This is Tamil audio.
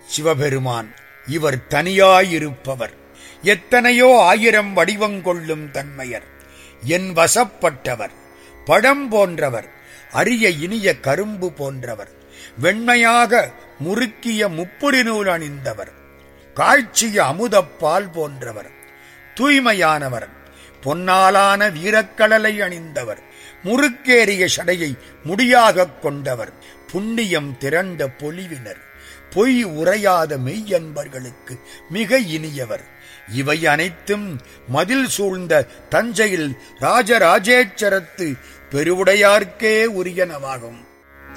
சிவபெருமான் இவர் தனியாயிருப்பவர் எத்தனையோ ஆயிரம் வடிவங்கொள்ளும் தன்மையர் என் வசப்பட்டவர் பழம் போன்றவர் அரிய இனிய கரும்பு போன்றவர் வெண்மையாக முறுக்கிய முப்புரி நூல் அணிந்தவர் காய்ச்சிய அமுதப்பால் போன்றவர் தூய்மையானவர் பொன்னாலான வீரக்கடலை அணிந்தவர் முறுக்கேறிய சடையை முடியாகக் கொண்டவர் புண்ணியம் திரண்ட பொலிவினர் பொய் உரையாத மெய்யன்பர்களுக்கு மிக இனியவர் இவை அனைத்தும் மதில் சூழ்ந்த தஞ்சையில் ராஜராஜேச்சரத்து பெருவுடையார்க்கே உரியனவாகும்